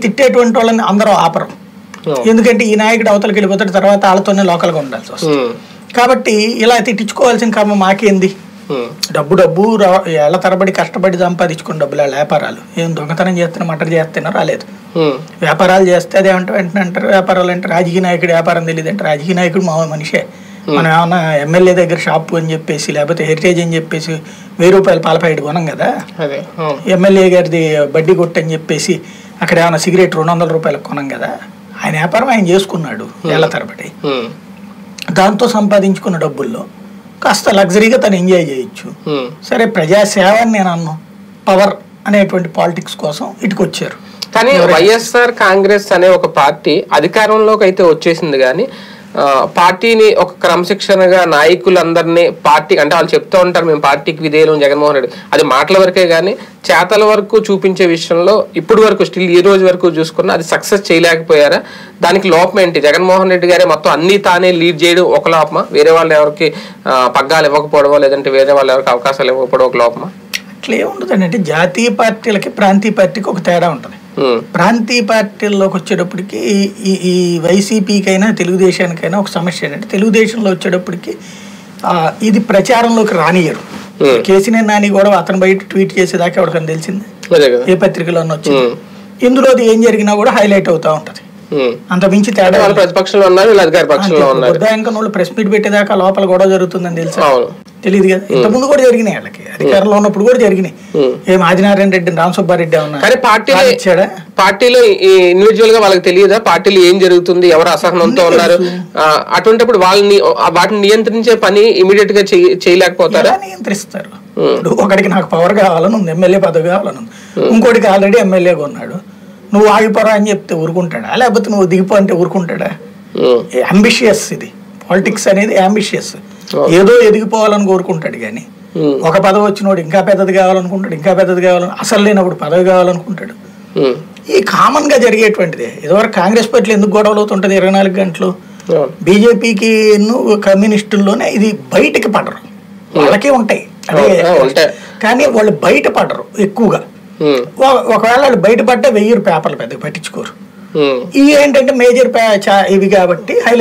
తిట్టేటువంటి వాళ్ళని అందరూ ఆపరు ఎందుకంటే ఈ నాయకుడు అవతలకి వెళ్ళిపోతాడు తర్వాత వాళ్ళతోనే లోకల్గా ఉండాల్సి వస్తుంది ఉమ్, కాబట్టి ఇలా తిట్టించుకోవాల్సిన కర్మ మాకేంది ఉమ్, డబ్బు డబ్బు రా- ఏళ్ల తరబడి కష్టపడి సంపాదించుకున్న డబ్బులు వాళ్ళ వ్యాపారాలు ఏం దొంగతనం చేస్తున్నా మటర్ చేస్తున్నా రాలేదు ఉమ్, వ్యాపారాలు చేస్తే అదేమంటే వెంటనే అంటారు వ్యాపారాలు అంటే రాజకీయ నాయకుడు వ్యాపారం తెలియదు అంటే రాజకీయ నాయకుడు మా మనిషే మనం ఏమన్నా ఎమ్మెల్యే దగ్గర షాపు అని చెప్పేసి లేకపోతే హెరిటేజ్ అని చెప్పేసి వెయ్యి రూపాయలు పాల ప్యాకెట్ కొనం కదా అదే అవును. ఎమ్మెల్యే గారిది బడ్డీ కొట్టు అని చెప్పేసి అక్కడ ఏమైనా సిగరెట్ రెండు వందల రూపాయలకు కొనం కదా ఆయన వ్యాపారం ఆయన చేసుకున్నాడు ఏళ్ల తరబడి ఉమ్, దాంతో సంపాదించుకున్న డబ్బుల్లో కాస్త లగ్జరీగా తను ఎంజాయ్ చేయొచ్చు ఉమ్. సరే ప్రజాసేవ అని నేను అన్నాను పవర్ అనేటువంటి పాలిటిక్స్ కోసం ఇటుకొచ్చారు కానీ వైఎస్ఆర్ కాంగ్రెస్ అనే ఒక పార్టీ అధికారంలోకి అయితే వచ్చేసింది కానీ ఆ, పార్టీని ఒక క్రమశిక్షణగా నాయకులందరినీ పార్టీ అంటే వాళ్ళు చెప్తూ ఉంటారు మేము పార్టీకి విధేయులు జగన్మోహన్ రెడ్డి అది మాటల వరకే కానీ చేతల వరకు చూపించే విషయంలో ఇప్పుడు వరకు స్టిల్ ఈ రోజు వరకు చూసుకున్నా అది సక్సెస్ చేయలేకపోయారా దానికి లోపం ఏంటి జగన్మోహన్ రెడ్డి గారే మొత్తం అన్ని తానే లీడ్ చేయడం ఒక లోపమా వేరే వాళ్ళు ఎవరికి ఆ, పగ్గాలు ఇవ్వకపోవడమో లేదంటే వేరే వాళ్ళు ఎవరికి అవకాశాలు ఇవ్వకపోవడం ఒక లోపమా అట్లా ఏముండదండి అంటే జాతీయ పార్టీలకి ప్రాంతీయ పార్టీకి ఒక తేడా ఉంటుంది ఉమ్, ప్రాంతీయ పార్టీల్లోకి వచ్చేటప్పటికి ఈ ఈ వైసీపీకైనా తెలుగుదేశానికైనా ఒక సమస్య ఏంటంటే తెలుగుదేశంలో వచ్చేటప్పటికి ఆ, ఇది ప్రచారంలోకి రానియరు Hmm. కేసీఆర్ నాని కూడా అతను బయట ట్వీట్ చేసేదాకా ఎవరికైనా తెలిసింది అదే కదా ఏ పత్రికలోనూ వచ్చింది ఉమ్, ఇందులో అది ఏం జరిగినా కూడా హైలైట్ అవుతా ఉంటది ఉమ్. అంత మించి అంటే తేడా వాళ్ళు ప్రతిపక్షంలో ఉన్నారు వీళ్ళు అధికార పక్షంలో ఉన్నారు బుద్ధాయంకం వాళ్ళు ప్రెస్ మీట్ పెట్టేదాకా లోపల గొడవ జరుగుతుందని తెలుసా అవును తెలియదు కదా ఇంతకుముందు కూడా జరిగినాయి వాళ్ళకి అధికారంలో ఉన్నప్పుడు కూడా జరిగినాయి ఉమ్. ఏం ఆదినారాయణ రెడ్డి రామసుబ్బారెడ్డి ఏమన్నా కానీ పార్టీలో ఇచ్చాడా పార్టీలో ఇండివిజువల్ గా వాళ్ళకి తెలియదా పార్టీలో ఏం జరుగుతుంది ఎవరు అసహనంతో ఉన్నారు ఆ, అటువంటిప్పుడు వాళ్ళని ఆ, వాటిని నియంత్రించే పని ఇమీడియట్ గా చేయ- చేయలేకపోతారా ఎలా నియంత్రిస్తారు ఇప్పుడు ఒకడికి నాకు పవర్ కావాలని ఉంది ఎమ్మెల్యే పదవి కావాలని ఉంది ఇంకోటికి ఆల్రెడీ ఎమ్మెల్యేగా ఉన్నాడు నువ్వు ఆగిపోరా అని చెప్తే ఊరుకుంటాడా లేకపోతే నువ్వు దిగిపో అంటే ఊరుకుంటాడా ఉమ్, అంబిషియస్ ఇది పాలిటిక్స్ అనేది అంబిషియస్ ఏదో ఎదిగిపోవాలని కోరుకుంటాడు కానీ ఉమ్, ఒక పదవి వచ్చినోడు ఇంకా పెద్దది కావాలనుకుంటాడు ఇంకా పెద్దది కావాలని అసలు లేనప్పుడు పదవి కావాలనుకుంటాడు ఉమ్, ఈ కామన్ గా జరిగేటువంటిదే ఇదివరకు కాంగ్రెస్ పార్టీలో ఎందుకు గొడవలు అవుతుంటది ఇరవై నాలుగు గంటలు అవును. బీజేపీకి కమ్యూనిస్టుల్లోనే ఇది బయటికి పడరు వాళ్ళకే ఉంటాయి అదే ఆ, ఉంటాయి. కానీ వాళ్ళు బయట పడరు ఎక్కువగా ఉమ్, ఒక- ఒకవేళ వాళ్ళు బయట పడ్డా వెయ్యి పేపర్లు పెద్దగా పట్టించుకోరు ఉమ్. ఇవి ఏంటంటే మేజర్ ఇవి కాబట్టి హై